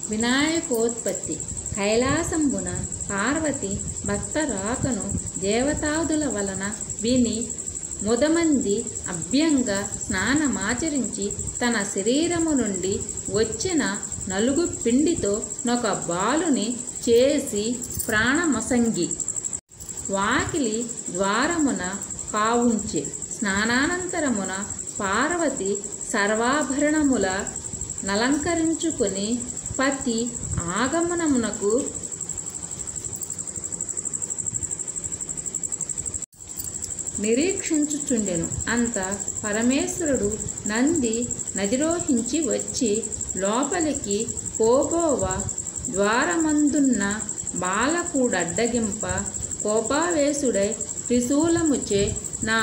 వినాయకోత్పత్తి కైలాసంబున పార్వతి భక్త రాకను దేవతాదుల వలన విని ముదమంది అభ్యంగా స్నానమాచరించి తన శరీరము నుండి వచ్చిన నలుగు పిండితో నొక బాలుని చేసి ప్రాణమసంగి వాకిలి ద్వారమున కావుంచె స్నానానంతరమున పార్వతి సర్వాభరణముల నలంకరించుకొని పతి ఆగమనమునకు నిరీక్షించుచుండెను అంత పరమేశ్వరుడు నంది నదిరోహించి వచ్చి లోపలికి పోబోవ ద్వారమందున్న బాలకుడడ్డగింప కోపావేశుడై త్రిశూలముచే నా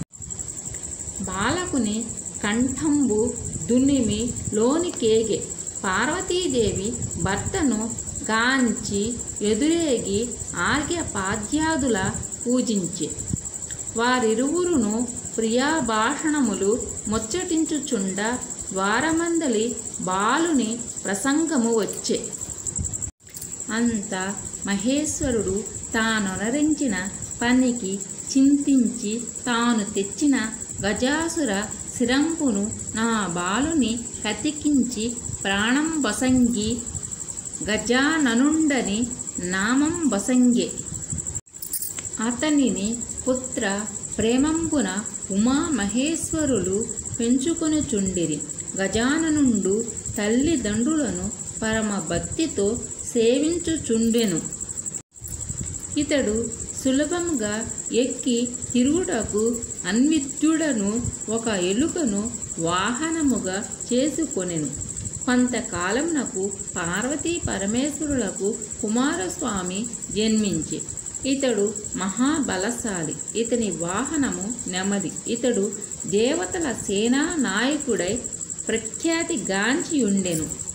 బాలకుని కంఠంబు దున్నిమి లోనికేగే పార్వతీదేవి భర్తను గాంచి ఎదురేగి ఆర్ఘ్యపాద్యాదుల పూజించే వారిరువురును ప్రియాభాషణములు ముచ్చటించుచుండ ద్వారమందలి బాలుని ప్రసంగము వచ్చే అంత మహేశ్వరుడు తానొనరించిన పనికి చింతించి తాను తెచ్చిన గజాసుర శిరంపును నా బాలుని కతికించి ప్రాణం బసంగి గజాననుండని నామం బసంగే అతనిని పుత్ర ప్రేమంబున ఉమామహేశ్వరులు పెంచుకొనుచుండిరి గజాననుండు తల్లిదండ్రులను పరమ భక్తితో సేవించుచుండెను ఇతడు సులభంగా ఎక్కి తిరుగుటకు అన్విద్యుడను ఒక ఎలుకను వాహనముగా చేసుకొనెను కొంతకాలమునకు పార్వతీ పరమేశ్వరులకు కుమారస్వామి జన్మించి ఇతడు మహాబలశాలి ఇతని వాహనము నెమలి ఇతడు దేవతల సేనా నాయకుడై ప్రఖ్యాతి గాంచి ఉండెను